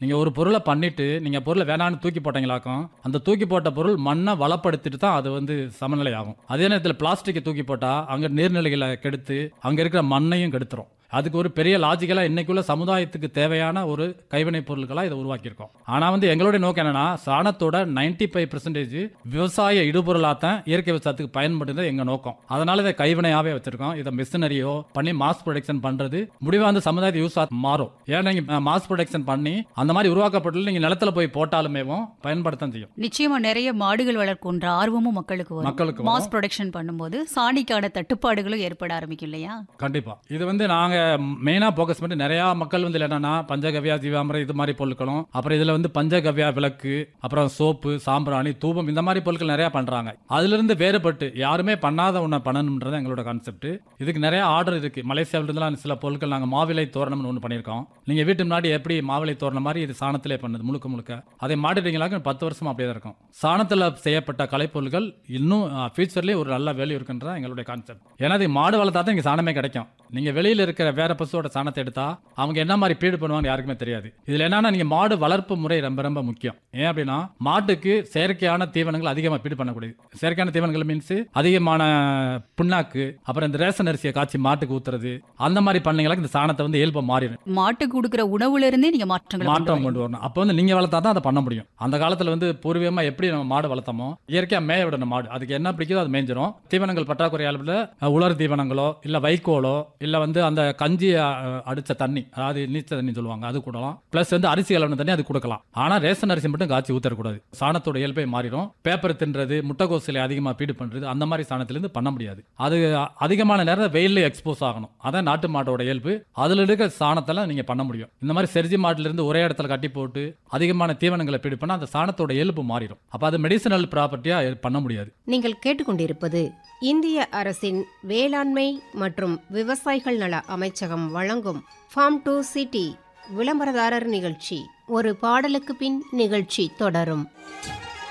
நீங்க ஒரு பொருளை பண்ணிட்டு நீங்க பொருளை வேணான்னு தூக்கி போட்டீங்களாக்கும் அந்த தூக்கி போட்ட பொருள் மண்ணை வளப்படுத்திட்டு தான் அது வந்து சமநிலை ஆகும் அதே நேரத்தில் பிளாஸ்டிக்கை தூக்கி போட்டா அங்க நீர்நிலைகளை கெடுத்து அங்க இருக்கிற மண்ணையும் கெடுத்துரும் அதுக்கு ஒரு பெரிய லாஜிக்கலாக இன்னைக்குள்ள சமுதாயத்துக்கு தேவையான ஒரு கைவினைப் பொருட்களாக இதை உருவாக்கியிருக்கோம் ஆனால் வந்து எங்களுடைய நோக்கம் என்னன்னா சாணத்தோட நைன்டி ஃபைவ் பர்சன்டேஜ் விவசாய இடுபொருளாக தான் இயற்கை விவசாயத்துக்கு பயன்படுறது எங்கள் நோக்கம் அதனால இதை கைவினையாகவே வச்சிருக்கோம் இதை மிஷினரியோ பண்ணி மாஸ் ப்ரொடக்ஷன் பண்ணுறது முடிவாக வந்து சமுதாயத்தை யூஸ் மாறும் ஏன்னா நீங்கள் மாஸ் ப்ரொடக்ஷன் பண்ணி அந்த மாதிரி உருவாக்கப்பட்டு நீங்கள் நிலத்துல போய் போட்டாலுமேவும் பயன்படுத்த செய்யும் நிச்சயமா நிறைய மாடுகள் வளர்க்கின்ற ஆர்வமும் மக்களுக்கு வரும் மக்களுக்கு மாஸ் வரும். ப்ரொடக்ஷன் பண்ணும்போது சாணிக்கான தட்டுப்பாடுகளும் ஏற்பட ஆரம்பிக்கும் இல்லையா கண்டிப்பா இது வந்து நாங்க மெயினா ஃபோக்கஸ் பண்ணி நிறைய மக்கள் வந்து என்னன்னா பஞ்சகவ்யா ஜீவாமரம் இது மாதிரி பொருட்களும் அப்புறம் இதுல வந்து பஞ்சகவ்யா விளக்கு அப்புறம் சோப்பு சாம்பிராணி தூபம் இந்த மாதிரி பொருட்கள் நிறைய பண்றாங்க அதுல இருந்து வேறுபட்டு யாருமே பண்ணாத ஒண்ணு பண்ணணும்ன்றது எங்களோட கான்செப்ட் இதுக்கு நிறைய ஆர்டர் இருக்கு மலேசியாவில இருந்துலாம் சில பொருட்கள் நாங்க மாவிலை தோரணம்னு ஒன்று பண்ணியிருக்கோம் நீங்க வீட்டு முன்னாடி எப்படி மாவிலை தோரணம் மாதிரி இது சாணத்திலே பண்ணுது முழுக்க முழுக்க அதை மாட்டிட்டீங்களாக்க பத்து வருஷமா அப்படியே தான் இருக்கும் சாணத்துல செய்யப்பட்ட கலைப்பொருட்கள் இன்னும் ஃபியூச்சர்லேயே ஒரு நல்ல வேல்யூ இருக்குன்றது எங்களுடைய கான்செப்ட் ஏன்னா இது மாடு வளர்த்தா தான் இங்க சாணமே கிடைக்கும் நீங்க வெளியில இருக்கிற வேற பசுவோட சாணத்தை எடுத்தா அவங்க என்ன மாதிரி பீடு பண்ணுவாங்க யாருக்குமே தெரியாது இதுல என்னன்னா நீங்க மாடு வளர்ப்பு முறை ரொம்ப ரொம்ப முக்கியம் ஏன் அப்படின்னா மாட்டுக்கு செயற்கையான தீவனங்கள் அதிகமா பீடு பண்ணக்கூடியது செயற்கையான தீவனங்கள் மீன்ஸ் அதிகமான புண்ணாக்கு அப்புறம் இந்த ரேஷன் அரிசியை காய்ச்சி மாட்டுக்கு ஊத்துறது அந்த மாதிரி பண்ணீங்களா இந்த சாணத்தை வந்து இயல்பா மாறிடும் மாட்டுக்கு கொடுக்கிற உணவுல இருந்தே நீங்க மாற்றங்கள் கொண்டு மாற்றம் வரீங்க. கொண்டு வரணும் அப்போ வந்து நீங்க வளர்த்தா தான் அதை பண்ண முடியும் அந்த காலத்துல வந்து பூர்வீகமா எப்படி நம்ம மாடு வளர்த்தோமோ இயற்கையா மேய விடணும் மாடு அதுக்கு என்ன பிடிக்குதோ அது மேய்ஞ்சிரும் தீவனங்கள் பற்றாக்குறை அளவில் உலர் தீவனங்களோ இல்ல வைக்கோலோ இல்ல வந்து அந்த கஞ்சி அஹ், அடிச்ச தண்ணி அதாவது நீச்ச தண்ணி சொல்லுவாங்க அது கூடலாம் பிளஸ் வந்து அரிசி கலவன தண்ணி அது கொடுக்கலாம் ஆனா ரேஷன் அரிசி மட்டும் காய்ச்சி ஊத்தரக்கூடாது சாணத்தோட இயல்பே மாறிடும் பேப்பர் தின்றது முட்டைக்கோசில அதிகமா பீடு பண்றது அந்த மாதிரி சாணத்திலிருந்து பண்ண முடியாது அது அதிகமான நேரம் வெயில்ல எக்ஸ்போஸ் ஆகணும் அதான் நாட்டு மாட்டோட இயல்பு அதுல இருக்கிற சாணத்தெல்லாம் நீங்க பண்ண முடியும் இந்த மாதிரி செர்ஜி மாட்டுல இருந்து ஒரே இடத்துல கட்டி போட்டு அதிகமான தீவனங்களை பீடு பண்ணா அந்த சாணத்தோட இயல்பு மாறிடும் அப்ப அது மெடிசனல் ப்ராப்பர்ட்டியா பண்ண முடியாது நீங்கள் கேட்டுக்கொண்டிருப்பது இந்திய அரசின் வேளாண்மை மற்றும் விவசாயிகள் நல அமைச்சகம் வழங்கும் ஃபார்ம் டு சிட்டி விளம்பரதாரர் நிகழ்ச்சி ஒரு பாடலுக்கு பின் நிகழ்ச்சி தொடரும்